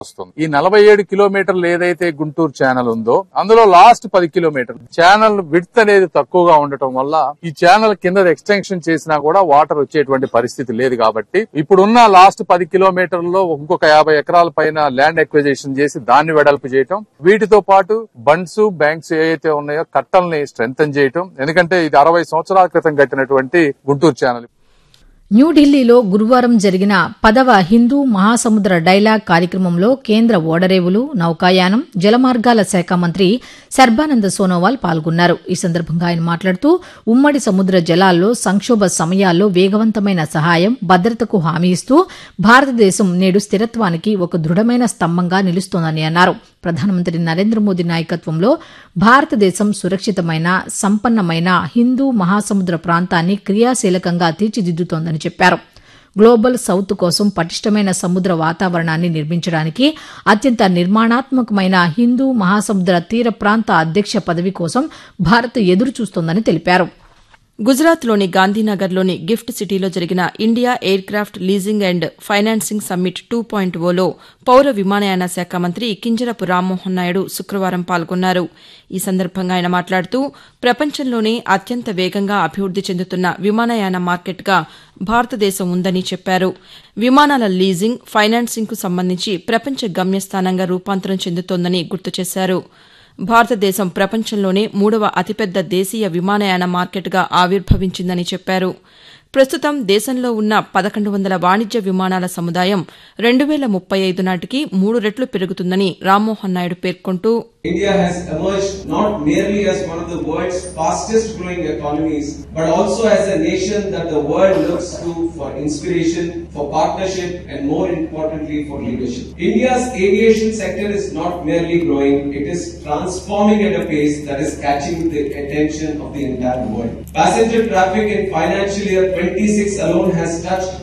వస్తుంది ఈ నలభై ఏడు కిలోమీటర్లు ఏదైతే గుంటూరు ఛానల్ ఉందో అందులో లాస్ట్ పది కిలోమీటర్లు ఛానల్ విడ్త్ అనేది తక్కువగా ఉండటం వల్ల ఈ ఛానల్ కింద ఎక్స్టెన్షన్ చేసినా కూడా వాటర్ వచ్చేటువంటి పరిస్థితి లేదు కాబట్టి ఇప్పుడున్న లాస్ట్ పది కిలోమీటర్లలో ఇంకొక యాభై ఎకరాల పైన ల్యాండ్ ఎక్విజేషన్ చేసి దాన్ని వెడల్పు చేయటం వీటితో పాటు బండ్స్ బ్యాంక్స్ ఏవైతే ఉన్నాయో కట్టల్ని స్ట్రెంగ్ చేయటం ఎందుకంటే ఇది అరవై సంవత్సరాల క్రితం కట్టినటువంటి గుంటూరు ఛానల్ న్యూఢిల్లీలో గురువారం జరిగిన పదవ హిందూ మహాసముద్ర డైలాగ్ కార్యక్రమంలో కేంద్ర ఓడరేవులు నౌకాయానం జలమార్గాల శాఖ మంత్రి సర్బానంద సోనోవాల్ పాల్గొన్నారు ఈ సందర్భంగా ఆయన మాట్లాడుతూ ఉమ్మడి సముద్ర జలాల్లో సంక్షోభ సమయాల్లో వేగవంతమైన సహాయం భద్రతకు హామీ ఇస్తూ భారతదేశం నేడు స్థిరత్వానికి ఒక దృఢమైన స్తంభంగా నిలుస్తోందని అన్నారు ప్రధానమంత్రి నరేంద్ర మోదీ నాయకత్వంలో భారతదేశం సురక్షితమైన సంపన్నమైన హిందూ మహాసముద్ర ప్రాంతాన్ని క్రియాశీలకంగా తీర్చిదిద్దుతోందని చెప్పారు గ్లోబల్ సౌత్ కోసం పటిష్టమైన సముద్ర వాతావరణాన్ని నిర్మించడానికి అత్యంత నిర్మాణాత్మకమైన హిందూ మహాసముద్ర తీర ప్రాంత అధ్యక్ష పదవి కోసం భారత్ ఎదురు చూస్తోందని తెలిపారు గుజరాత్లోని గాంధీనగర్లోని గిఫ్ట్ సిటీలో జరిగిన India aircraft leasing and financing summit two point ఓలో పౌర విమానయాన శాఖ మంత్రి కింజరపు రామ్మోహన్ నాయుడు శుక్రవారం పాల్గొన్నారు ఈ సందర్భంగా ఆయన మాట్లాడుతూ ప్రపంచంలోనే అత్యంత వేగంగా అభివృద్ది చెందుతున్న విమానయాన మార్కెట్గా భారతదేశం ఉందని చెప్పారు విమానాల లీజింగ్ ఫైనాన్సింగ్కు సంబంధించి ప్రపంచ గమ్యస్థానంగా రూపాంతరం చెందుతోందని గుర్తు చేశారు భారతదేశం ప్రపంచంలోనే మూడవ అతిపెద్ద దేశీయ విమానయాన మార్కెట్గా ఆవిర్భవించిందని చెప్పారు ప్రస్తుతం దేశంలో ఉన్న పదకొండు వందల వాణిజ్య విమానాల సముదాయం రెండు వేల ముప్పై ఐదు నాటికి మూడు రెట్లు పెరుగుతుందని రామ్మోహన్ నాయుడు పేర్కొంటూ India has emerged not merely as one of the world's fastest growing economies, but also as a nation that the world looks to for inspiration, for partnership, and more importantly, for leadership. India's aviation sector is not merely growing, it is transforming at a pace that is catching the attention of the entire world. Passenger traffic in financial year 26 alone has touched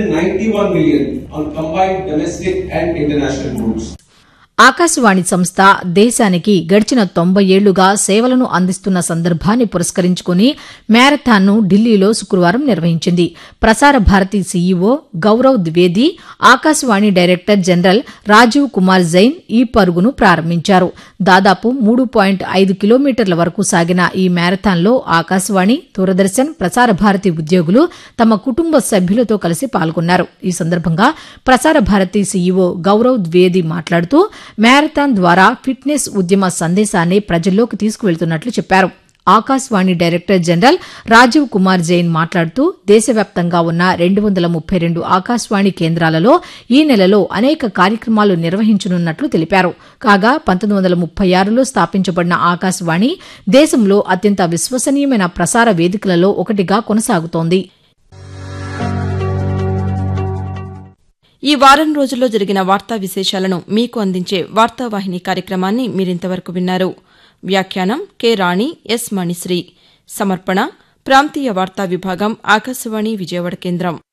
191 million on combined domestic and international routes. Akashvani సంస్థ దేశానికి గడిచిన తొంభై ఏళ్లుగా సేవలను అందిస్తున్న సందర్భాన్ని పురస్కరించుకుని మ్యారథాన్ను ఢిల్లీలో శుక్రవారం నిర్వహించింది Prasar Bharati CEO Gaurav Dwivedi Akashvani director general Rajiv Kumar Jain ఈ పరుగును ప్రారంభించారు దాదాపు మూడు పాయింట్ ఐదు కిలోమీటర్ల వరకు సాగిన ఈ మ్యారథాన్లో ఆకాశవాణి దూరదర్శన్ ప్రసార భారతి ఉద్యోగులు తమ కుటుంబ సభ్యులతో కలిసి పాల్గొన్నారు ఈ సందర్భంగా ప్రసార భారతి సీఈఓ గౌరవ్ ద్వివేది మాట్లాడుతూ మ్యారథాన్ ద్వారా ఫిట్నెస్ ఉద్యమ సందేశాన్ని ప్రజల్లోకి తీసుకువెళ్తున్నట్లు చెప్పారు ఆకాశవాణి డైరెక్టర్ జనరల్ రాజీవ్ కుమార్ జైన్ మాట్లాడుతూ దేశవ్యాప్తంగా ఉన్న రెండు వందల ముప్పై రెండు ఆకాశవాణి కేంద్రాలలో ఈ నెలలో అనేక కార్యక్రమాలు నిర్వహించనున్నట్లు తెలిపారు కాగా పంతొమ్మిది వందల ముప్పై ఆరులో స్థాపించబడిన ఆకాశవాణి దేశంలో అత్యంత విశ్వసనీయమైన ప్రసార వేదికలలో ఒకటిగా కొనసాగుతోంది ఈ వారం రోజుల్లో జరిగిన వార్తా విశేషాలను మీకు అందించే వార్తావాహిని కార్యక్రమాన్ని మీరింతవరకు విన్నారు వ్యాఖ్యానం కె రాణి ఎస్ మణిశ్రీ సమర్పణ ప్రాంతీయ వార్తా విభాగం ఆకాశవాణి విజయవాడ కేంద్రం